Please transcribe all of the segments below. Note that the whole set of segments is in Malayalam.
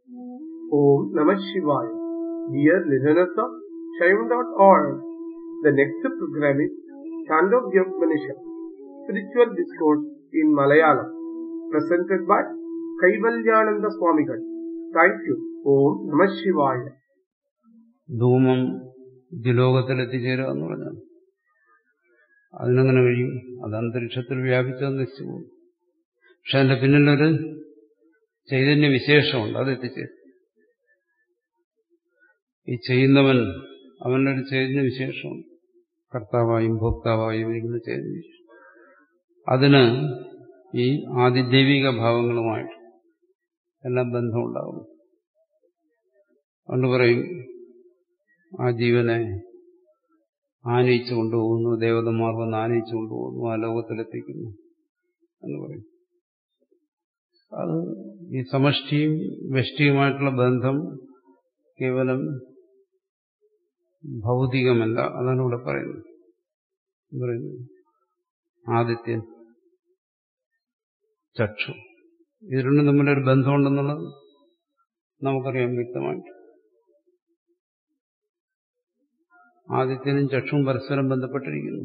Om Namah Shivaya. Dear listeners of Shaivan.org, the next program is Chandogya Upanishad, Spiritual Discourse in Malayalam, presented by Kaivalyananda Swamigal. Thank you. Om Namah Shivaya. ധൂമം ദ്വിലോകത്തിലെത്തിച്ചേരുക എന്ന് പറഞ്ഞാൽ അതിനെങ്ങനെ കഴിയും അത് അന്തരീക്ഷത്തിൽ വ്യാപിച്ചത് നശിച്ചു പോകും പക്ഷെ അതിന്റെ പിന്നിലൊരു ചൈതന്യ വിശേഷമുണ്ട് അത് എത്തിച്ചേരും ഈ ചെയ്യുന്നവൻ അവനൊരു ചൈതന്യ വിശേഷമുണ്ട് കർത്താവായും ഭോക്താവായും ഇരിക്കുന്ന ചൈതന്യ വിശേഷം അതിന് ഈ ആദിദൈവിക ഭാവങ്ങളുമായിട്ട് എല്ലാം ബന്ധമുണ്ടാകും അതുകൊണ്ട് പറയും ആ ജീവനെ ആനയിച്ചു കൊണ്ടുപോകുന്നു ദേവതമാർ വന്ന് ആനയിച്ചു കൊണ്ടുപോകുന്നു ആ ലോകത്തിലെത്തിക്കുന്നു എന്ന് പറയും അത് ഈ സമഷ്ടിയും വ്യഷ്ടിയുമായിട്ടുള്ള ബന്ധം കേവലം ഭൗതികമല്ല അതാണ് ഇവിടെ പറയുന്നത് പറയുന്നത് ആദിത്യൻ ചക്ഷു ഇത് രണ്ടും തമ്മിലൊരു ബന്ധമുണ്ടെന്നുള്ളത് നമുക്കറിയാം വ്യക്തമായിട്ട് ആദിത്യനും ചക്ഷുവും പരസ്പരം ബന്ധപ്പെട്ടിരിക്കുന്നു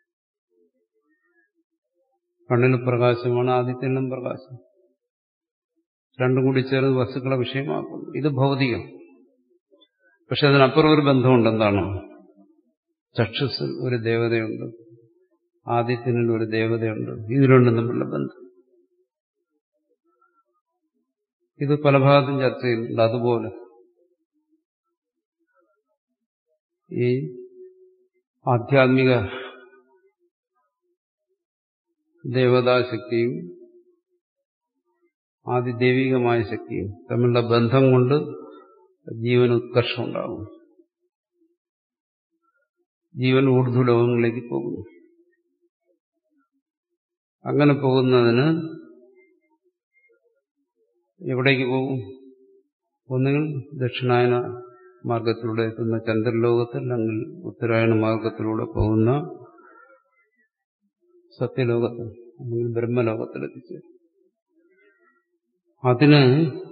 കണ്ണിന് പ്രകാശമാണ് ആദിത്യനും പ്രകാശം രണ്ടും കൂടി ചേർന്ന് വസ്തുക്കളെ വിഷയമാക്കുന്നു ഇത് ഭൗതികം പക്ഷെ അതിനപ്പുറം ഒരു ബന്ധമുണ്ടെന്താണ് ചക്ഷുസിൽ ഒരു ദേവതയുണ്ട് ആദിത്യനിൽ ഒരു ദേവതയുണ്ട് ഇത് രണ്ടും തമ്മിലുള്ള ബന്ധം ഇത് പല ഭാഗത്തും ചർച്ച ചെയ്യുന്നുണ്ട് അതുപോലെ ഈ ആധ്യാത്മിക ദേവതാശക്തിയും ആദിദൈവികമായ ശക്തിയും തമ്മിലുള്ള ബന്ധം കൊണ്ട് ജീവന് ഉത്കർഷം ഉണ്ടാകും ജീവൻ ഊർധ്വലോകങ്ങളിലേക്ക് പോകുന്നു അങ്ങനെ പോകുന്നതിന് എവിടേക്ക് പോകും ഒന്നുകിൽ ദക്ഷിണായന മാർഗത്തിലൂടെ എത്തുന്ന ചന്ദ്രലോകത്തിൽ അല്ലെങ്കിൽ ഉത്തരായണ മാർഗത്തിലൂടെ പോകുന്ന സത്യലോകത്തിൽ അല്ലെങ്കിൽ ബ്രഹ്മലോകത്തിൽ എത്തിച്ചേരും അതിന്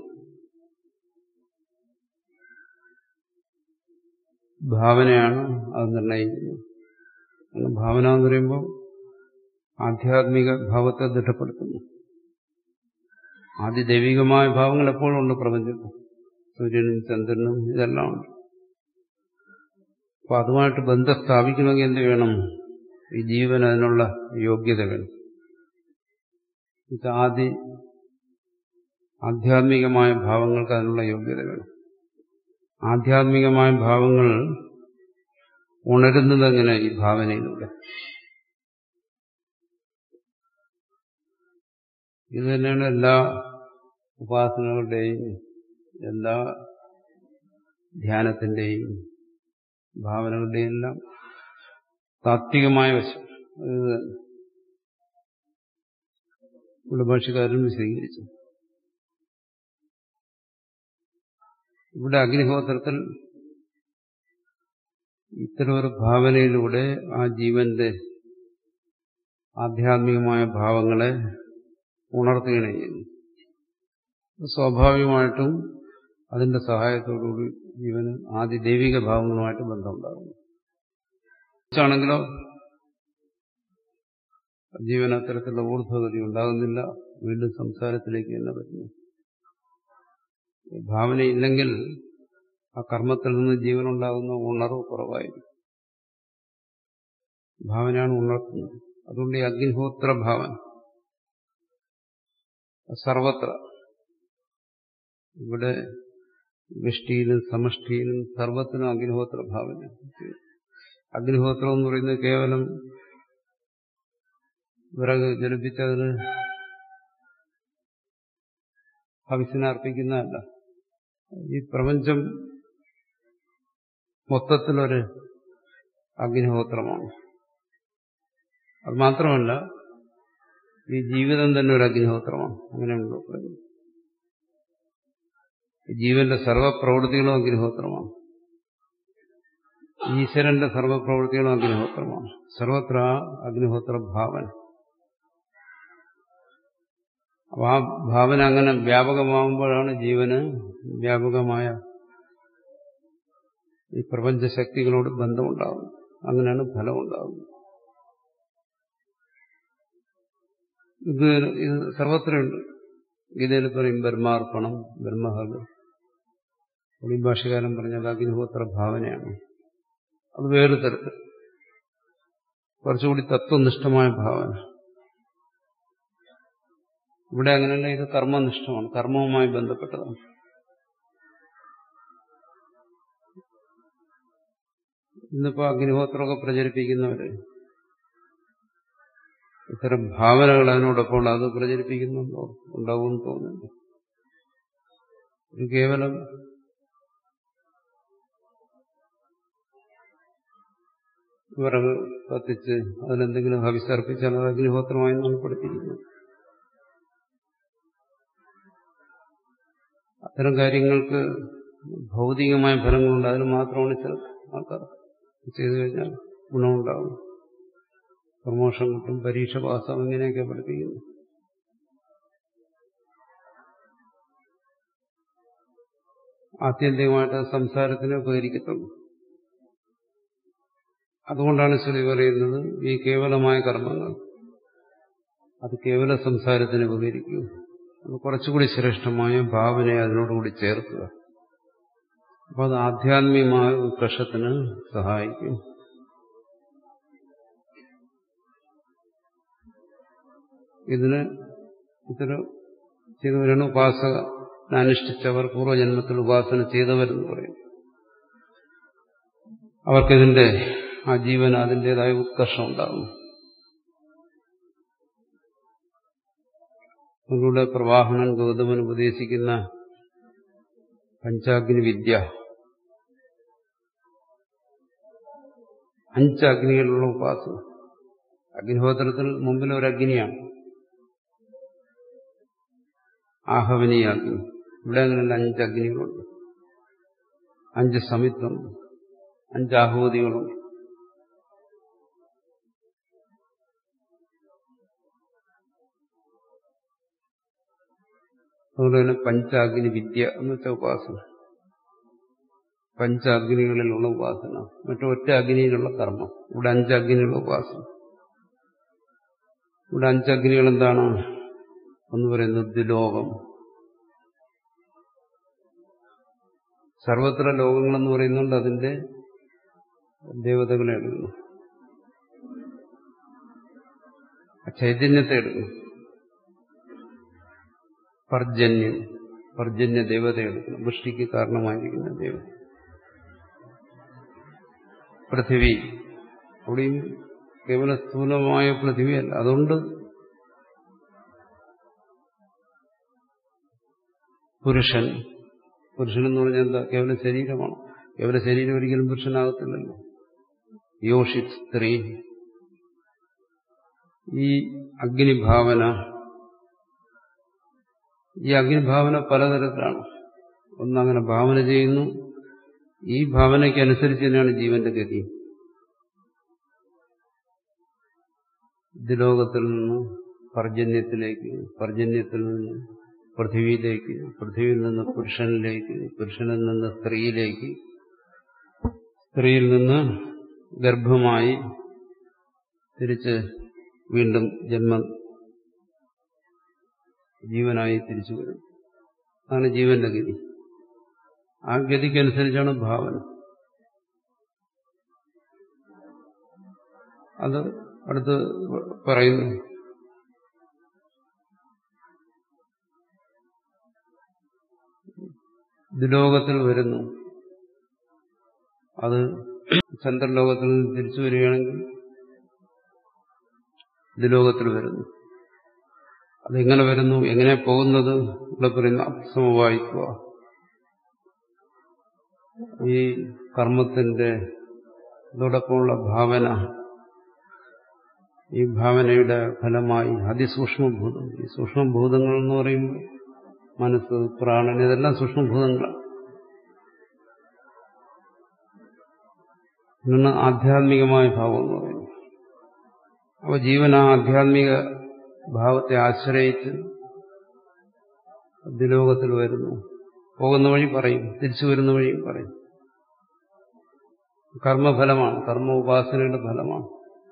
ഭാവനയാണ് അത് നിർണയിക്കുന്നത് കാരണം ഭാവന എന്ന് പറയുമ്പോൾ ആധ്യാത്മിക ഭാവത്തെ ദൃഢപ്പെടുത്തുന്നു ആദിദൈവികമായ ഭാവങ്ങൾ എപ്പോഴും ഉണ്ട് പ്രപഞ്ചത്തിൽ സൂര്യനും ചന്ദ്രനും ഇതെല്ലാം ഉണ്ട് അപ്പൊ അതുമായിട്ട് ബന്ധം സ്ഥാപിക്കണമെങ്കിൽ എന്ത് വേണം ഈ ജീവൻ അതിനുള്ള യോഗ്യത വേണം ആദി ആധ്യാത്മികമായ ഭാവങ്ങൾക്ക് അതിനുള്ള യോഗ്യത വേണം ആധ്യാത്മികമായ ഭാവങ്ങൾ ഉണരുന്നത് എങ്ങനെ ഈ ഭാവനയിലൂടെ ഇത് തന്നെയാണ് എല്ലാ ഉപാസനകളുടെയും എല്ലാ ധ്യാനത്തിന്റെയും ഭാവനകളുടെയും എല്ലാം താത്വികമായ വശം ഇത് ഇവിടെ ഭാഷകാരൻ വിശദീകരിച്ചു ഇവിടെ അഗ്നിഹോത്രത്തിൽ ഇത്തരമൊരു ഭാവനയിലൂടെ ആ ജീവന്റെ ആധ്യാത്മികമായ ഭാവങ്ങളെ ഉണർത്തുകയാണ് ചെയ്യുന്നു സ്വാഭാവികമായിട്ടും അതിന്റെ സഹായത്തോടുകൂടി ജീവന് ആദ്യ ദൈവിക ഭാവങ്ങളുമായിട്ട് ബന്ധമുണ്ടാകുന്നു ആണെങ്കിലോ ജീവൻ അത്തരത്തിലുള്ള ഊർധ്വഗതി ഉണ്ടാകുന്നില്ല വീണ്ടും സംസാരത്തിലേക്ക് തന്നെ വരുന്നു ഭാവനയില്ലെങ്കിൽ ആ കർമ്മത്തിൽ നിന്ന് ജീവനുണ്ടാകുന്ന ഉണർവ് കുറവായിരിക്കും ഭാവനയാണ് ഉണർത്തുന്നത് അതുകൊണ്ട് ഈ അഗ്നിഹോത്ര ഭാവന സർവത്ര ഇവിടെ വ്യഷ്ടിയിലും സമഷ്ടിയിലും സർവത്തിനും അഗ്നിഹോത്ര ഭാവന അഗ്നിഹോത്രം എന്ന് പറയുന്നത് കേവലം വിറക് ജ്വലിപ്പിച്ചതിന് ഹവിസിനെ അർപ്പിക്കുന്നതല്ല ഈ പ്രപഞ്ചം മൊത്തത്തിലൊരു അഗ്നിഹോത്രമാണ് അത് മാത്രമല്ല ഈ ജീവിതം തന്നെ ഒരു അഗ്നിഹോത്രമാണ് അങ്ങനെയുണ്ടോ പറയുന്നത് ജീവന്റെ സർവപ്രവൃത്തികളും അഗ്നിഹോത്രമാണ് ഈശ്വരന്റെ സർവപ്രവൃത്തികളും അഗ്നിഹോത്രമാണ് സർവത്ര അഗ്നിഹോത്ര ഭാവന അപ്പൊ ആ ഭാവന അങ്ങനെ വ്യാപകമാകുമ്പോഴാണ് ജീവന് വ്യാപകമായ ഈ പ്രപഞ്ചശക്തികളോട് ബന്ധമുണ്ടാകുന്നത് അങ്ങനെയാണ് ഫലം ഉണ്ടാകുന്നത് ഇത് ഇത് സർവത്രയുണ്ട് ഗീതയിൽ പറയും ബ്രഹ്മാർപ്പണം ബ്രഹ്മഹത് ഒളി ഭാഷകാരൻ പറഞ്ഞത് അഗ്നിഹോത്ര ഭാവനയാണ് അത് വേറെ തരത്തിൽ കുറച്ചുകൂടി തത്വനിഷ്ഠമായ ഭാവന ഇവിടെ അങ്ങനെയല്ല ഇത് കർമ്മനിഷ്ഠമാണ് കർമ്മവുമായി ബന്ധപ്പെട്ടതാണ് ഇന്നിപ്പോ അഗ്നിഹോത്രമൊക്കെ പ്രചരിപ്പിക്കുന്നവര് ഇത്തരം ഭാവനകൾ അതിനോടൊപ്പം അത് പ്രചരിപ്പിക്കുന്നുണ്ടോ ഉണ്ടാവുമെന്ന് തോന്നുന്നു ഇത് കേവലം വിറക് കത്തിച്ച് അതിലെന്തെങ്കിലും ഹവിസർപ്പിച്ചാൽ അത് അഗ്നിഹോത്രമായി നമ്മൾ പഠിപ്പിക്കുന്നു അത്തരം കാര്യങ്ങൾക്ക് ഭൗതികമായ ഫലങ്ങളുണ്ട് അതിന് മാത്രമാണ് ചില ആൾക്കാർ ചെയ്തു കഴിഞ്ഞാൽ ഗുണമുണ്ടാകും പ്രമോഷൻ കിട്ടും പരീക്ഷ പാസ്സാവും ഇങ്ങനെയൊക്കെ പഠിപ്പിക്കുന്നു ആത്യന്തികമായിട്ട് സംസാരത്തിന് ഉപകരിക്കത്തുള്ളൂ അതുകൊണ്ടാണ് ശ്രുതി പറയുന്നത് ഈ കേവലമായ കർമ്മങ്ങൾ അത് കേവല സംസാരത്തിന് ഉപകരിക്കൂ അത് കുറച്ചുകൂടി ശ്രേഷ്ഠമായ ഭാവനയെ അതിനോടുകൂടി ചേർക്കുക അപ്പോൾ അത് ആധ്യാത്മികമായ ഉത്കർഷത്തിന് സഹായിക്കും ഇതിന് ഇത്തരം ചെയ്തവരാണ് ഉപാസക അനുഷ്ഠിച്ചവർ പൂർവ്വജന്മത്തിൽ ഉപാസന ചെയ്തവരെന്ന് പറയും അവർക്കിതിന്റെ ആ ജീവൻ അതിൻ്റെതായ ഉത്കർഷം ഉണ്ടാകും അതിലൂടെ പ്രവാഹനൻ ഗൗതമൻ ഉപദേശിക്കുന്ന പഞ്ചാഗ്നി വിദ്യ അഞ്ച് അഗ്നികളുള്ള ഉപാസന അഗ്നിഹോത്രത്തിൽ മുമ്പിൽ ഒരു അഗ്നിയാണ് ആഹവനീയ അഗ്നി ഇവിടെ അങ്ങനെയുള്ള അഞ്ച് അഗ്നികളുണ്ട് അഞ്ച് സമിത്വം അഞ്ച് ആഹൂതികളുണ്ട് അതുകൊണ്ട് തന്നെ പഞ്ചാഗ്നി വിദ്യ എന്ന് വെച്ച ഉപാസന പഞ്ചാഗ്നികളിലുള്ള ഉപാസന മറ്റു ഒറ്റ അഗ്നിയിലുള്ള കർമ്മം ഇവിടെ അഞ്ചഗ്നിയുള്ള ഉപാസന ഇവിടെ അഞ്ചഗ്നികൾ എന്താണ് എന്ന് പറയുന്നത് ദ്വിലോകം സർവത്ര ലോകങ്ങളെന്ന് പറയുന്നുണ്ട് അതിന്റെ ദേവതകളെ എടുക്കുന്നു ചൈതന്യത്തെ എടുക്കുന്നു പർജന്യം പർജന്യ ദേവത എടുക്കണം വൃഷ്ടിക്ക് കാരണമായിരിക്കുന്ന ദേവത പൃഥിവി അവിടെയും കേവല സ്ഥൂലമായ പൃഥിവിയല്ല അതുകൊണ്ട് പുരുഷൻ പുരുഷൻ എന്ന് പറഞ്ഞാൽ എന്താ കേവല ശരീരമാണ് കേവല ശരീരം ഒരിക്കലും പുരുഷനാകത്തില്ലല്ലോ യോഷിത് സ്ത്രീ ഈ അഗ്നിഭാവന ഈ അഗ്നിഭാവന പലതരത്തിലാണ് ഒന്നങ്ങനെ ഭാവന ചെയ്യുന്നു ഈ ഭാവനയ്ക്ക് അനുസരിച്ച് തന്നെയാണ് ജീവന്റെ ഗതി ഇതിലോകത്തിൽ നിന്ന് പർജന്യത്തിലേക്ക് പർജന്യത്തിൽ നിന്ന് പൃഥ്വിയിലേക്ക് പൃഥ്വിയിൽ നിന്ന് പുരുഷനിലേക്ക് പുരുഷനിൽ നിന്ന് സ്ത്രീയിലേക്ക് സ്ത്രീയിൽ നിന്ന് ഗർഭമായി തിരിച്ച് വീണ്ടും ജന്മം ജീവനായി തിരിച്ചു വരും അതാണ് ജീവന്റെ ഗതി ആ ഗതിക്കനുസരിച്ചാണ് ഭാവന അത് അടുത്ത് പറയുന്നു ദുലോകത്തിൽ വരുന്നു അത് ചന്ദ്രലോകത്തിൽ നിന്ന് തിരിച്ചു വരികയാണെങ്കിൽ ദുലോകത്തിൽ വരുന്നു അതെങ്ങനെ വരുന്നു എങ്ങനെ പോകുന്നത് ഇവിടെ പറയുന്ന അസമവായിക്കുക ഈ കർമ്മത്തിന്റെ ഇതോടൊപ്പമുള്ള ഭാവന ഈ ഭാവനയുടെ ഫലമായി അതിസൂക്ഷ്മഭൂതം ഈ സൂക്ഷ്മഭൂതങ്ങൾ എന്ന് പറയുമ്പോൾ മനസ്സ് പ്രാണൻ ഇതെല്ലാം സൂക്ഷ്മഭൂതങ്ങളാണ് ഇന്ന് ആധ്യാത്മികമായ ഭാവം എന്ന് പറയുന്നു അപ്പോൾ ജീവൻ ആ ആധ്യാത്മിക ഭാവത്തെ ആശ്രയിച്ച് ദ്വിലോകത്തിൽ വരുന്നു പോകുന്ന വഴി പറയും തിരിച്ചു വരുന്ന വഴിയും പറയും കർമ്മഫലമാണ് കർമ്മ ഉപാസനയുടെ ഫലമാണ്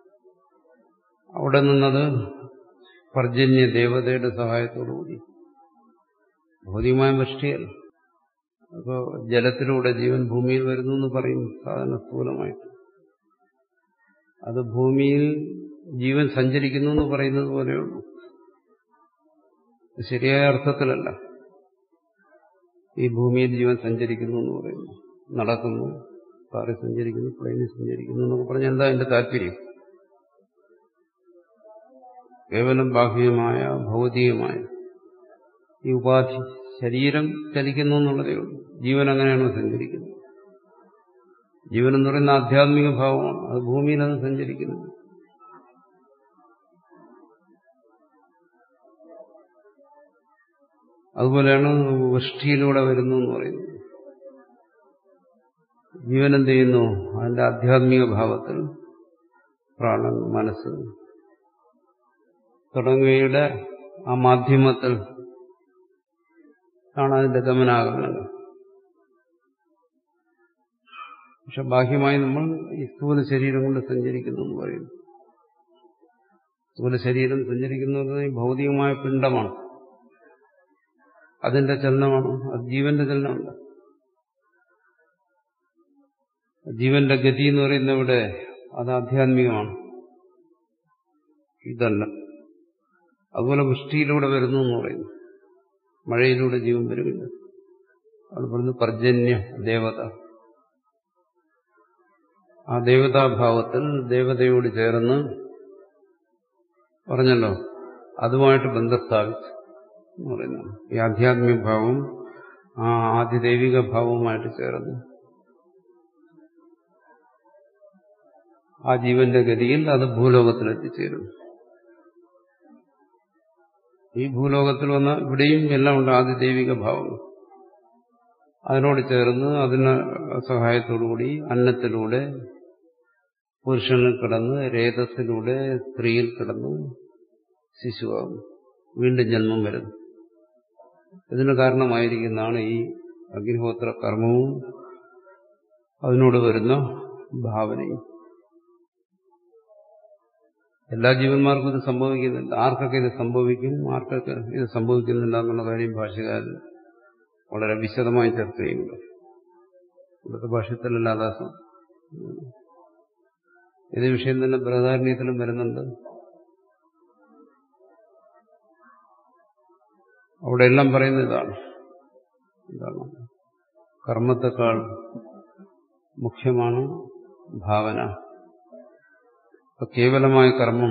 അവിടെ നിന്നത് പർജന്യ ദേവതയുടെ സഹായത്തോടുകൂടി ഭൗതികമായ വൃഷ്ടിയല്ല അപ്പോൾ ജലത്തിലൂടെ ജീവൻ ഭൂമിയിൽ വരുന്നു എന്ന് പറയും സാധാരണ സ്ഥൂലമായിട്ട് അത് ഭൂമിയിൽ ജീവൻ സഞ്ചരിക്കുന്നു എന്ന് പറയുന്നത് പോലെയുള്ളൂ ശരിയായ അർത്ഥത്തിലല്ല ഈ ഭൂമിയിൽ ജീവൻ സഞ്ചരിക്കുന്നു എന്ന് പറയുന്നു നടക്കുന്നു കാറിൽ സഞ്ചരിക്കുന്നു പ്ലെയിനിൽ സഞ്ചരിക്കുന്നു എന്നൊക്കെ പറഞ്ഞാൽ എന്താ എന്റെ താല്പര്യം കേവലം ബാഹ്യമായ ഭൗതികമായ ഈ ഉപാധി ശരീരം ചലിക്കുന്നു എന്നുള്ളതേ ഉള്ളൂ ജീവൻ അങ്ങനെയാണോ സഞ്ചരിക്കുന്നത് ജീവൻ എന്ന് പറയുന്ന ആധ്യാത്മിക ഭാവമാണ് അത് ഭൂമിയിൽ അത് സഞ്ചരിക്കുന്നു അതുപോലെയാണ് വൃഷ്ടിയിലൂടെ വരുന്നു എന്ന് പറയുന്നത് ജീവൻ എന്ത് ചെയ്യുന്നു അതിന്റെ ആധ്യാത്മിക ഭാവത്തിൽ പ്രാണൻ മനസ്സ് തുടങ്ങിയവയുടെ ആ മാധ്യമത്തിൽ ആണ് അതിന്റെ ഗമനാഗമനങ്ങൾ പക്ഷെ ബാഹ്യമായി നമ്മൾ ഈ സ്ഥൂല ശരീരം കൊണ്ട് സഞ്ചരിക്കുന്നു എന്ന് പറയുന്നു സ്ഥൂല ശരീരം സഞ്ചരിക്കുന്നത് ഈ ഭൗതികമായ പിണ്ടമാണ് അതിന്റെ ചലനമാണ് അത് ജീവന്റെ ചലനമുണ്ട് ജീവന്റെ ഗതി എന്ന് പറയുന്ന ഇവിടെ അത് ആധ്യാത്മികമാണ് ഇതല്ല അതുപോലെ വൃഷ്ടിയിലൂടെ വരുന്നു എന്ന് പറയുന്നു മഴയിലൂടെ ജീവൻ വരുമില്ല അത് പറയുന്നു പർജന്യ ദേവത ആ ദേവതാഭാവത്തിൽ ദേവതയോട് ചേർന്ന് പറഞ്ഞല്ലോ അതുമായിട്ട് ബന്ധം സ്ഥാപിച്ചു എന്ന് പറയുന്നു ഈ ആധ്യാത്മിക ഭാവം ആ ആദിദൈവിക ഭാവവുമായിട്ട് ചേർന്ന് ആ ജീവന്റെ ഗതിയിൽ അത് ഭൂലോകത്തിൽ എത്തിച്ചേരുന്നു ഈ ഭൂലോകത്തിൽ വന്ന ഇവിടെയും എല്ലാം ഉണ്ട് ആദിദൈവിക ഭാവം അതിനോട് ചേർന്ന് അതിന് സഹായത്തോടുകൂടി അന്നത്തിലൂടെ പുരുഷനിൽ കിടന്ന് രേതസ്സിലൂടെ സ്ത്രീയിൽ കിടന്ന് ശിശുവാകും വീണ്ടും ജന്മം വരുന്നു ഇതിന് കാരണമായിരിക്കുന്നതാണ് ഈ അഗ്നിഹോത്ര കർമ്മവും അതിനോട് വരുന്ന ഭാവനയും എല്ലാ ജീവന്മാർക്കും ഇത് സംഭവിക്കുന്നില്ല ആർക്കൊക്കെ ഇത് സംഭവിക്കും ആർക്കൊക്കെ ഇത് സംഭവിക്കുന്നില്ല എന്നുള്ള കാര്യം ഭാഷകാരൻ വളരെ വിശദമായി ചർച്ച ചെയ്യുന്നുണ്ട് ഇവിടുത്തെ ഭാഷത്തിലല്ലാതെ ഇത് വിഷയം തന്നെ ബൃഹദാരണ്യത്തിലും വരുന്നുണ്ട് അവിടെ എല്ലാം പറയുന്ന ഇതാണ് എന്താണ് കർമ്മത്തെക്കാൾ മുഖ്യമാണ് ഭാവന ഇപ്പൊ കേവലമായ കർമ്മം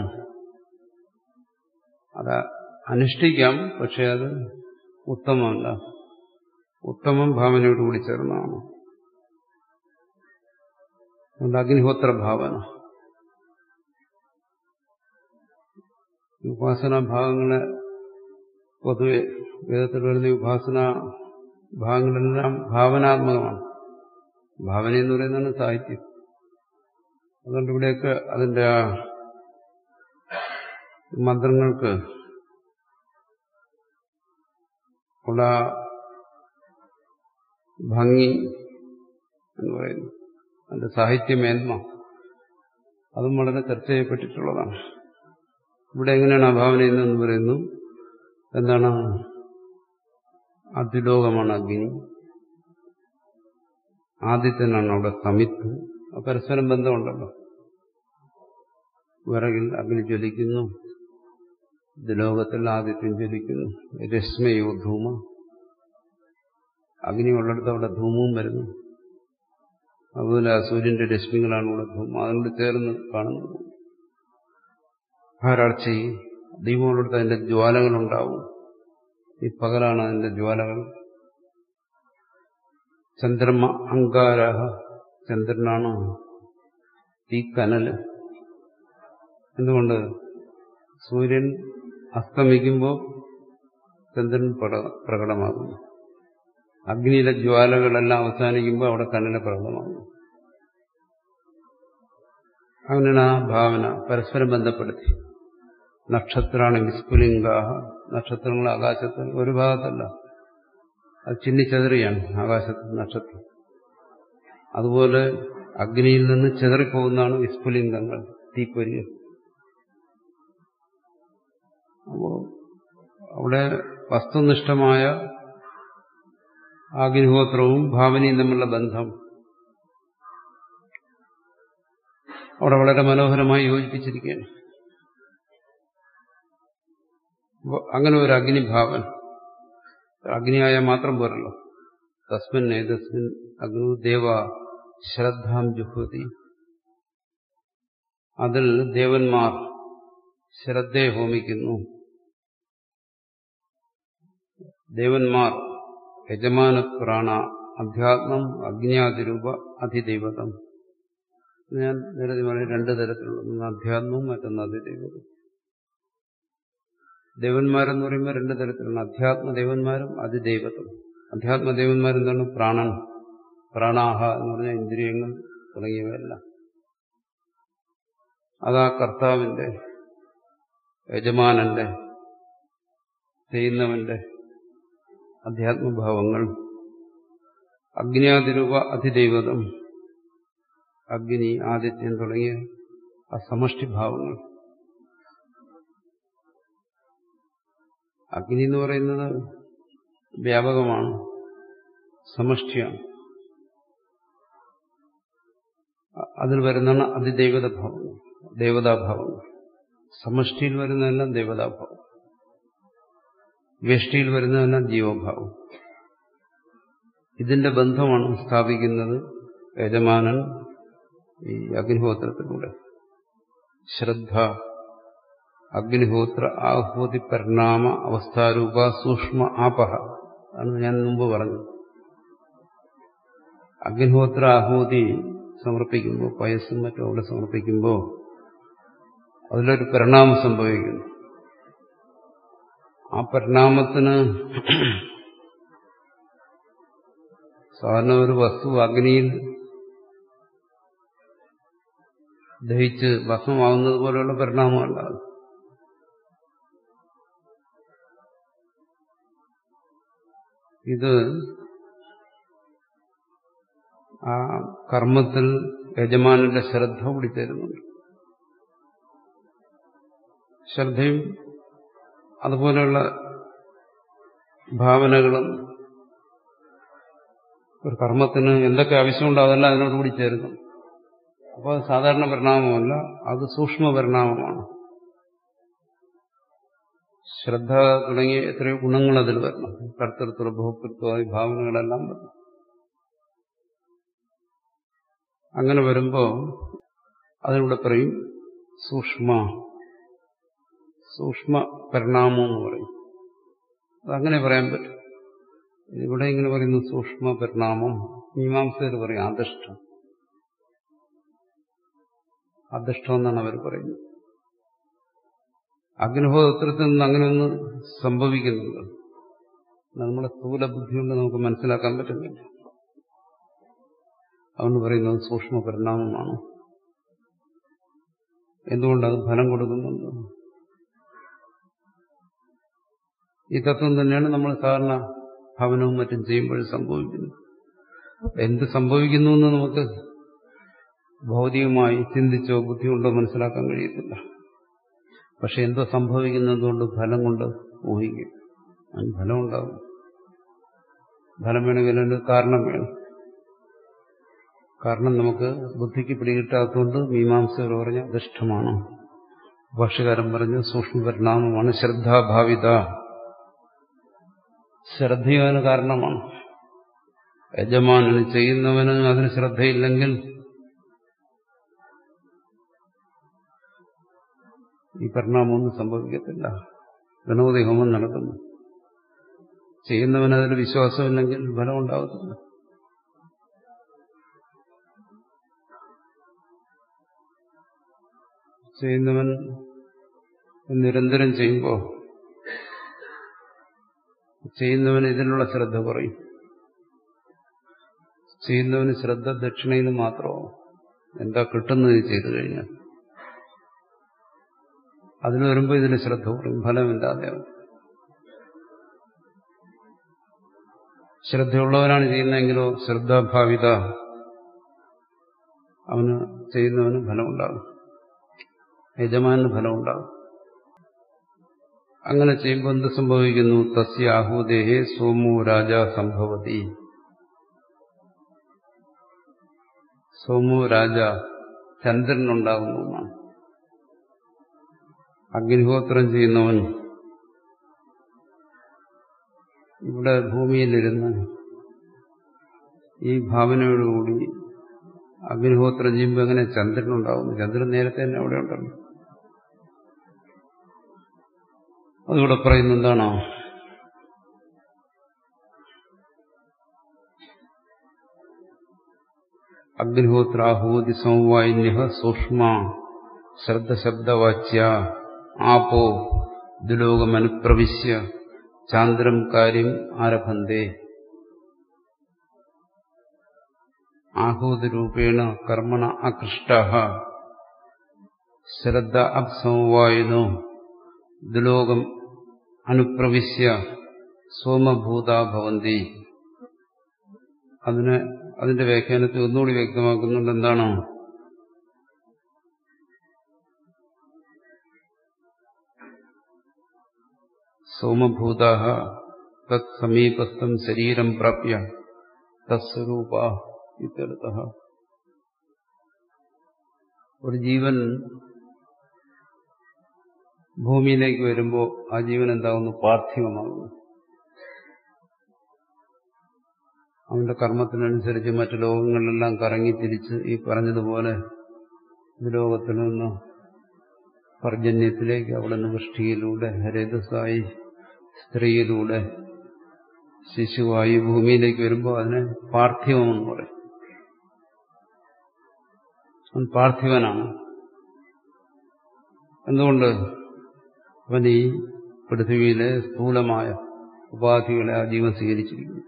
അത് അനുഷ്ഠിക്കാം പക്ഷെ അത് ഉത്തമമല്ല ഉത്തമം ഭാവനയോട് കൂടി ചേർന്നതാണ് അതുകൊണ്ട് അഗ്നിഹോത്ര ഭാവന ഉപാസനാ ഭാഗങ്ങളെ പൊതുവെ വേദത്തിൽ വരുന്ന ഉപാസന ഭാഗങ്ങളെല്ലാം ഭാവനാത്മകമാണ് ഭാവന എന്ന് പറയുന്നതാണ് സാഹിത്യം അതുകൊണ്ട് ഇവിടെയൊക്കെ അതിന്റെ ആ മന്ത്രങ്ങൾക്ക് ഉള്ള ഭംഗി എന്ന് പറയുന്നു അതിന്റെ സാഹിത്യമേന്മ അതും വളരെ ചർച്ച ചെയ്യപ്പെട്ടിട്ടുള്ളതാണ് ഇവിടെ എങ്ങനെയാണ് ആ ഭാവന എന്ന് പറയുന്നു എന്താണ് അതിലോകമാണ് അഗ്നി ആദിത്യനാണ് അവിടെ സമിത്ത് പരസ്പരം ബന്ധമുണ്ടല്ലോ വിറകിൽ അഗ്നി ജ്വലിക്കുന്നു ലോകത്തിൽ ആദിത്യം ജ്വലിക്കുന്നു രശ്മയോ ധൂമ അഗ്നി ഉള്ളിടത്ത് അവിടെ ധൂമവും വരുന്നു അതുപോലെ സൂര്യന്റെ രശ്മികളാണ് ഇവിടെ ധൂമം അതിനോട് ചേർന്ന് കാണുന്നത് ഭാരാഴ്ച ദീപമുള്ളിടത്ത് അതിന്റെ ജ്വാലകളുണ്ടാവും ഈ പകലാണ് അതിന്റെ ജ്വാലകൾ ചന്ദ്രമ അങ്കാരാഹ ചന്ദ്രനാണ് ഈ കനല് എന്തുകൊണ്ട് സൂര്യൻ അസ്തമിക്കുമ്പോൾ ചന്ദ്രൻ പ്രകടമാകുന്നു അഗ്നിയിലെ ജ്വാലകളെല്ലാം അവസാനിക്കുമ്പോൾ അവിടെ കണ്ണിലെ പ്രകടമാകുന്നു അങ്ങനെയാണ് ആ ഭാവന പരസ്പരം ബന്ധപ്പെടുത്തി നക്ഷത്രാണ് വിസ്ഫുലിംഗാഹ നക്ഷത്രങ്ങൾ ആകാശത്തിൽ ഒരു ഭാഗത്തല്ല അത് ചിന്നിച്ചെതറിയാണ് ആകാശത്ത് നക്ഷത്രം അതുപോലെ അഗ്നിയിൽ നിന്ന് ചെതറിപ്പോകുന്നതാണ് വിസ്ഫുലിംഗങ്ങൾ തീപ്പൊരികൾ അപ്പോ അവിടെ വസ്തുനിഷ്ഠമായ അഗ്നിഹോത്രവും ഭാവനയും തമ്മിലുള്ള ബന്ധം അവിടെ വളരെ മനോഹരമായി യോജിപ്പിച്ചിരിക്കുകയാണ് അപ്പൊ അങ്ങനെ ഒരു അഗ്നിഭാവൻ അഗ്നിയായ മാത്രം പോരല്ലോ തസ്മിൻ ഏതസ്മിൻ അഗ്നു ദേവ ശ്രദ്ധാം ജുഹതി അതിൽ ദേവന്മാർ ശ്രദ്ധയെ ഹോമിക്കുന്നു ദേവന്മാർ യജമാന പ്രാണ അധ്യാത്മം അഗ്നിയാതിരൂപ അതിദൈവതം ഞാൻ നേരത്തെ പറഞ്ഞ രണ്ട് തരത്തിലുള്ള ഒന്ന് അധ്യാത്മവും മറ്റൊന്ന് അതിദൈവതം ദേവന്മാരെന്ന് പറയുമ്പോൾ രണ്ട് തരത്തിലുള്ള അധ്യാത്മ ദേവന്മാരും അതിദൈവത്വം അധ്യാത്മ ദേവന്മാരെന്താണ് പ്രാണൻ പ്രാണാഹ എന്ന് പറഞ്ഞ ഇന്ദ്രിയങ്ങൾ തുടങ്ങിയവയെല്ലാം അതാ കർത്താവിന്റെ യജമാനന്റെ ചെയ്യുന്നവന്റെ അധ്യാത്മഭാവങ്ങൾ അഗ്നിയാതിരൂപ അതിദൈവതം അഗ്നി ആദിത്യം തുടങ്ങിയ ആ സമഷ്ടിഭാവങ്ങൾ അഗ്നി എന്ന് പറയുന്നത് വ്യാപകമാണ് സമഷ്ടിയാണ് അതിൽ വരുന്നതാണ് അതിദൈവത ഭാവങ്ങൾ ദേവതാഭാവങ്ങൾ സമഷ്ടിയിൽ വരുന്നതെല്ലാം ദേവതാഭാവം വ്യഷ്ടിയിൽ വരുന്നതെല്ലാം ജീവഭാവം ഇതിന്റെ ബന്ധമാണ് സ്ഥാപിക്കുന്നത് യജമാനൻ ഈ അഗ്നിഹോത്രത്തിലൂടെ ശ്രദ്ധ അഗ്നിഹോത്ര ആഹൂതി പരിണാമ അവസ്ഥാരൂപ സൂക്ഷ്മ ആപഹ ആണ് ഞാൻ മുമ്പ് പറഞ്ഞത് അഗ്നിഹോത്ര ആഹൂതി സമർപ്പിക്കുമ്പോൾ പയസ്സും മറ്റും അവിടെ സമർപ്പിക്കുമ്പോൾ അതിലൊരു പരിണാമം സംഭവിക്കുന്നു ആ പരിണാമത്തിന് സാധാരണ ഒരു വസ്തു അഗ്നിയിൽ ദഹിച്ച് ഭസ്മമാകുന്നത് പോലെയുള്ള പരിണാമമല്ല അത് ഇത് ആ കർമ്മത്തിൽ യജമാനന്റെ ശ്രദ്ധ കൂടി തരുന്നുണ്ട് ശ്രദ്ധയും അതുപോലെയുള്ള ഭാവനകളും ഒരു കർമ്മത്തിന് എന്തൊക്കെ ആവശ്യമുണ്ടോ അതെല്ലാം അതിനോടുകൂടി ചേരുന്നു അപ്പോൾ അത് സാധാരണ പരിണാമമല്ല അത് സൂക്ഷ്മ പരിണാമമാണ് ശ്രദ്ധ തുടങ്ങിയ എത്രയോ ഗുണങ്ങൾ അതിൽ വരണം കർത്തൃത്വ ഭോക്തൃത്വ ഈ ഭാവനകളെല്ലാം വരണം അങ്ങനെ വരുമ്പോൾ അതിലൂടെ പറയും സൂക്ഷ്മ സൂക്ഷ്മ പരിണാമം എന്ന് പറയും അതങ്ങനെ പറയാൻ പറ്റും ഇവിടെ ഇങ്ങനെ പറയുന്നു സൂക്ഷ്മ പരിണാമം മീമാംസകർ പറയും അധിഷ്ഠം അധിഷ്ഠം എന്നാണ് അവർ പറയുന്നത് അഗ്നിഹോത്രത്തിൽ നിന്ന് അങ്ങനെ ഒന്ന് സംഭവിക്കുന്നുണ്ട് നമ്മുടെ സ്ഥൂല ബുദ്ധി കൊണ്ട് നമുക്ക് മനസ്സിലാക്കാൻ പറ്റുന്നില്ല അതുകൊണ്ട് പറയുന്നത് സൂക്ഷ്മ പരിണാമമാണ് എന്തുകൊണ്ടത് ഫലം കൊടുക്കുന്നുണ്ട് ഈ തത്വം തന്നെയാണ് നമ്മൾ സാധാരണ ഭവനവും മറ്റും ചെയ്യുമ്പോൾ സംഭവിക്കുന്നത് എന്ത് സംഭവിക്കുന്നു എന്ന് നമുക്ക് ഭൗതികമായി ചിന്തിച്ചോ ബുദ്ധി കൊണ്ടോ മനസ്സിലാക്കാൻ കഴിയത്തില്ല പക്ഷെ എന്തോ സംഭവിക്കുന്നതുകൊണ്ട് ഫലം കൊണ്ട് ഊഹിക്കും അതിന് ഫലം ഉണ്ടാകും ഫലം വേണമെങ്കിൽ അതിന് കാരണം വേണം കാരണം നമുക്ക് ബുദ്ധിക്ക് പിടികിട്ടാത്തതുകൊണ്ട് മീമാംസകർ പറഞ്ഞ അധിഷ്ഠമാണ് ഭാഷകാരൻ പറഞ്ഞ സൂക്ഷ്മ പരിണാമമാണ് ശ്രദ്ധാഭാവിത ശ്രദ്ധയതിന് കാരണമാണ് യജമാനന് ചെയ്യുന്നവന് അതിന് ശ്രദ്ധയില്ലെങ്കിൽ ഈ പരിണാമമൊന്നും സംഭവിക്കത്തില്ല ഗണപതി ഹോമം നടക്കുന്നു ചെയ്യുന്നവന് അതിൽ വിശ്വാസമില്ലെങ്കിൽ ഫലം ഉണ്ടാകത്തില്ല ചെയ്യുന്നവൻ നിരന്തരം ചെയ്യുമ്പോൾ ചെയ്യുന്നവന് ഇതിനുള്ള ശ്രദ്ധ കുറയും ചെയ്യുന്നവന് ശ്രദ്ധ ദക്ഷിണയിൽ മാത്രമാവും എന്താ കിട്ടുന്നത് ചെയ്തു കഴിഞ്ഞാൽ അതിന് വരുമ്പോൾ ഇതിന് ശ്രദ്ധ കുറയും ഫലമില്ലാതെയാവും ശ്രദ്ധയുള്ളവനാണ് ചെയ്യുന്നതെങ്കിലോ ശ്രദ്ധാഭാവിത അവന് ചെയ്യുന്നവന് ഫലമുണ്ടാകും യജമാനന് ഫലമുണ്ടാകും അങ്ങനെ ചെയ്യുമ്പോൾ എന്ത് സംഭവിക്കുന്നു തസ്യ ആഹൂദേഹേ സോമു രാജ സംഭവതി സോമു രാജ ചന്ദ്രനുണ്ടാകുന്നു എന്നാണ് അഗ്നിഹോത്രം ചെയ്യുന്നവൻ ഇവിടെ ഭൂമിയിലിരുന്ന് ഈ ഭാവനയോടുകൂടി അഗ്നിഹോത്രം ചെയ്യുമ്പോൾ എങ്ങനെ ചന്ദ്രനുണ്ടാകുന്നു ചന്ദ്രൻ നേരത്തെ തന്നെ അവിടെ ഉണ്ടല്ലോ അതിവിടെ പറയുന്ന എന്താണോ അഗ്നിഹോത്രാഹൂതി സമവായിന്യ സൂക്ഷ്മ ശ്രദ്ധശബ്ദവാച്യ ആപോ ദുലോകമനുപ്രവിശ്യ ചാന്ദ്രം കാര്യം ആരഭന്തേ ആഹൂതിരൂപേണ കർമ്മണ അകൃഷ്ട ശ്രദ്ധ അബ്സമവായുനോ ദുലോകം അനുപ്രവിശ്യ സോമഭൂതാ ഭവന്തി അതിന് അതിന്റെ വ്യാഖ്യാനത്തെ ഒന്നുകൂടി വ്യക്തമാക്കുന്നുണ്ട് എന്താണോ സോമഭൂത തത് സമീപസ്ഥം ശരീരം പ്രാപ്യ തസ്വരൂപ ഇത്യർത്ഥ ഒരു ജീവൻ ഭൂമിയിലേക്ക് വരുമ്പോൾ ആ ജീവൻ എന്താകുന്നു പാർത്ഥിവമാകുന്നു അവന്റെ കർമ്മത്തിനനുസരിച്ച് മറ്റു ലോകങ്ങളിലെല്ലാം കറങ്ങി തിരിച്ച് ഈ പറഞ്ഞതുപോലെ ലോകത്തിൽ നിന്ന് പർജന്യത്തിലേക്ക് അവിടെ നിന്ന് വൃഷ്ടിയിലൂടെ രേതസ്സായി സ്ത്രീയിലൂടെ ശിശുവായി ഭൂമിയിലേക്ക് വരുമ്പോൾ അതിനെ പാർത്ഥിവമെന്ന് പറയും അവൻ പാർത്ഥിവനാണ് എന്തുകൊണ്ട് അവൻ ഈ പൃഥ്വിയിലെ സ്ഥൂലമായ ഉപാധികളെ ആ ജീവൻ സ്വീകരിച്ചിരിക്കുന്നു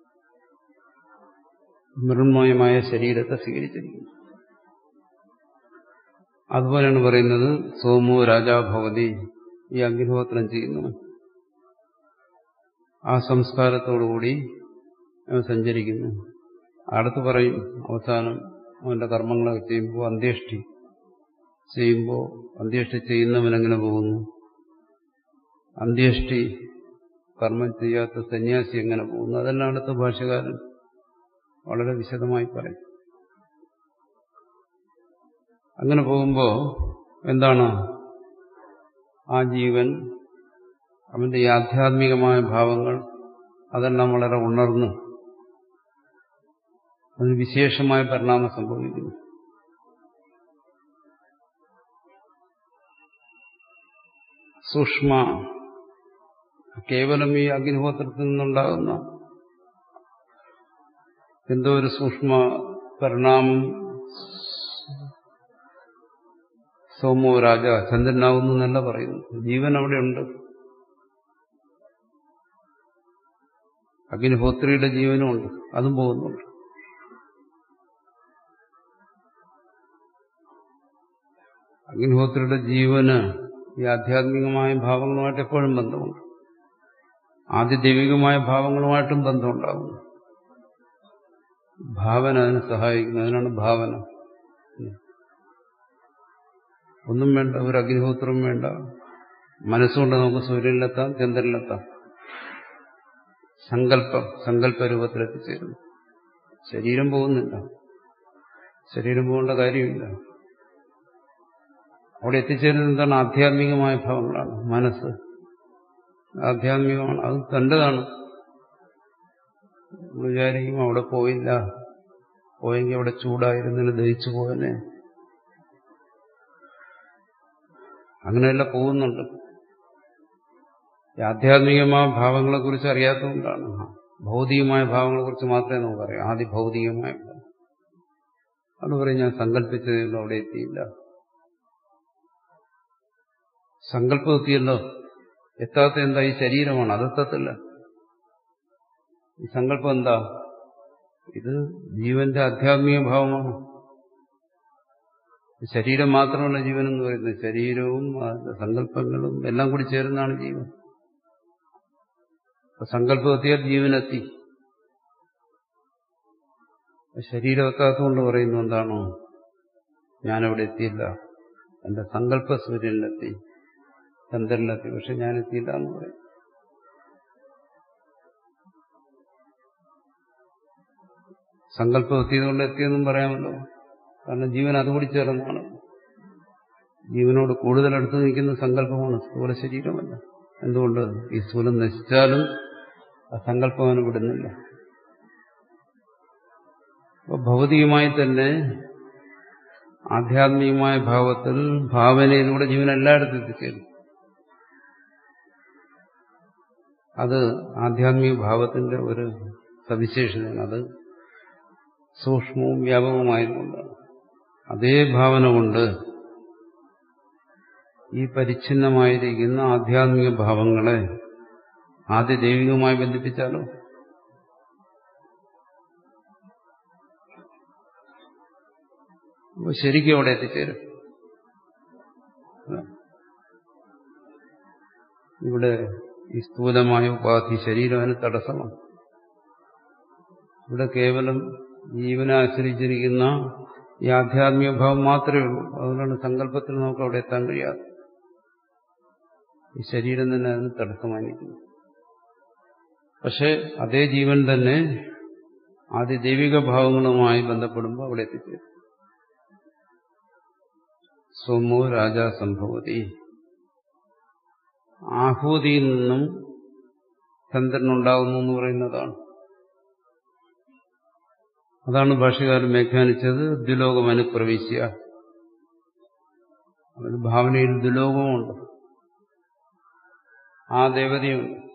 മൃണ്മയമായ ശരീരത്തെ സ്വീകരിച്ചിരിക്കുന്നു അതുപോലെയാണ് പറയുന്നത് സോമോ രാജാഭവതി ഈ അഗ്നിഹോത്രം ചെയ്യുന്നു ആ സംസ്കാരത്തോടുകൂടി അവൻ സഞ്ചരിക്കുന്നു അടുത്ത് പറയും അവസാനം അവന്റെ കർമ്മങ്ങളൊക്കെ ചെയ്യുമ്പോൾ അന്ത്യേഷ്ടി ചെയ്യുമ്പോൾ അന്ത്യേഷ്ടി ചെയ്യുന്നവനെങ്ങനെ പോകുന്നു അന്ത്യേഷ്ടി കർമ്മം ചെയ്യാത്ത സന്യാസി എങ്ങനെ പോകുന്നു അതെല്ലാം അടുത്ത ഭാഷകാരൻ വളരെ വിശദമായി പറയും അങ്ങനെ പോകുമ്പോൾ എന്താണ് ആ ജീവൻ അവന്റെ ഈ ആധ്യാത്മികമായ ഭാവങ്ങൾ അതെല്ലാം വളരെ ഉണർന്ന് അതിന് വിശേഷമായ പരിണാമം സംഭവിക്കുന്നു സൂക്ഷ്മ കേവലം ഈ അഗ്നിഹോത്രത്തിൽ നിന്നുണ്ടാകുന്ന എന്തോ ഒരു സൂക്ഷ്മ പരിണാമം സോമോ രാജ ചന്ദ്രനാകുന്നു എന്നല്ല പറയുന്നു ജീവൻ അവിടെയുണ്ട് അഗ്നിഹോത്രിയുടെ ജീവനുമുണ്ട് അതും പോകുന്നുണ്ട് അഗ്നിഹോത്രിയുടെ ജീവന് ഈ ആധ്യാത്മികമായ ഭാവങ്ങളുമായിട്ട് എപ്പോഴും ബന്ധമുണ്ട് ആദ്യ ദൈവികമായ ഭാവങ്ങളുമായിട്ടും ബന്ധമുണ്ടാകുന്നു ഭാവന അതിനെ സഹായിക്കുന്നു അതിനാണ് ഭാവന ഒന്നും വേണ്ട ഒരു അഗ്നിഹോത്രവും വേണ്ട മനസ്സുകൊണ്ട് നമുക്ക് സൂര്യനിലെത്താം ചന്ദ്രനിലെത്താം സങ്കല്പം സങ്കല്പ രൂപത്തിലെത്തിച്ചേരുന്നു ശരീരം പോകുന്നില്ല ശരീരം പോകേണ്ട കാര്യമില്ല അവിടെ എത്തിച്ചേരുന്നത് എന്താണ് ആധ്യാത്മികമായ ഭാവങ്ങളാണ് മനസ്സ് ആധ്യാത്മികമാണ് അത് തൻ്റെതാണ് വിചാരിക്കും അവിടെ പോയില്ല പോയെങ്കിൽ അവിടെ ചൂടായിരുന്നില്ല ദഹിച്ചു പോയനെ അങ്ങനെയല്ല പോകുന്നുണ്ട് ഈ ആധ്യാത്മികമായ ഭാവങ്ങളെക്കുറിച്ച് അറിയാത്തതുകൊണ്ടാണ് ഭൗതികമായ ഭാവങ്ങളെക്കുറിച്ച് മാത്രമേ നമുക്കറിയാം ആദ്യ ഭൗതികമായ ഭാവം അത് പറയും ഞാൻ സങ്കല്പിച്ചതിൽ അവിടെ എത്തിയില്ല സങ്കല്പം എത്തിയല്ലോ എത്താത്ത എന്താ ഈ ശരീരമാണ് അതെത്തത്തില്ല ഈ സങ്കല്പം എന്താ ഇത് ജീവന്റെ ആധ്യാത്മിക ഭാവമാണ് ശരീരം മാത്രമല്ല ജീവൻ എന്ന് പറയുന്നത് ശരീരവും സങ്കല്പങ്ങളും എല്ലാം കൂടി ചേർന്നാണ് ജീവൻ സങ്കല്പം എത്തിയാൽ ജീവനെത്തി ശരീരം എത്താത്തതുകൊണ്ട് പറയുന്നു എന്താണോ ഞാനവിടെ എത്തിയില്ല എന്റെ സങ്കല്പ സൂര്യനിലെത്തി ചന്ദ്രനിലെത്തി പക്ഷെ ഞാൻ എത്തിയില്ല എന്ന് പറയും സങ്കല്പം എത്തിയതുകൊണ്ട് എത്തിയെന്നും പറയാമല്ലോ കാരണം ജീവൻ അതുകൂടി ചേർന്നാണ് ജീവനോട് കൂടുതൽ അടുത്ത് നിൽക്കുന്ന സങ്കല്പമാണ് സ്ഥൂല ശരീരമല്ല എന്തുകൊണ്ട് ഈ സ്ഥൂലം നശിച്ചാലും ആ സങ്കല്പം അവന് വിടുന്നില്ല അപ്പൊ ഭൗതികമായി തന്നെ ആധ്യാത്മികമായ ഭാവത്തിൽ ഭാവനയിലൂടെ ജീവൻ എല്ലായിടത്തും എത്തിച്ചേരും അത് ആധ്യാത്മിക ഭാവത്തിന്റെ ഒരു സവിശേഷതയാണ് അത് സൂക്ഷ്മവും വ്യാപകമായതുകൊണ്ടാണ് അതേ ഭാവന കൊണ്ട് ഈ പരിച്ഛിന്നമായിരിക്കുന്ന ആധ്യാത്മിക ഭാവങ്ങളെ ആദ്യ ദൈവികമായി ബന്ധിപ്പിച്ചാലോ അപ്പൊ ശരിക്കും അവിടെ എത്തിച്ചേരും ഇവിടെ ഈ സ്ഥൂലമായ ഉപാധി ശരീരം അതിന് തടസ്സമാണ് ഇവിടെ കേവലം ജീവനെ ആശ്രയിച്ചിരിക്കുന്ന ഈ ആധ്യാത്മിക ഭാവം മാത്രമേ ഉള്ളൂ അതുകൊണ്ടാണ് സങ്കല്പത്തിൽ നമുക്ക് അവിടെ എത്താൻ കഴിയാതെ ഈ ശരീരം തന്നെ അതിന് തടസ്സമായിരിക്കുന്നു പക്ഷെ അതേ ജീവൻ തന്നെ ആദ്യ ദൈവിക ഭാവങ്ങളുമായി ബന്ധപ്പെടുമ്പോൾ അവിടെ എത്തിച്ചേരും സോമോ രാജാ സംഭവതി ആഹൂതിയിൽ നിന്നും ചന്ദ്രനുണ്ടാകുന്നു എന്ന് പറയുന്നതാണ് അതാണ് ഭാഷകാരൻ വ്യാഖ്യാനിച്ചത് ദ്വിലോകം അനുപ്രവേശ്യ അവന് ഭാവനയിൽ ദ്വിലോകമുണ്ട് ആ ദേവതയുണ്ട്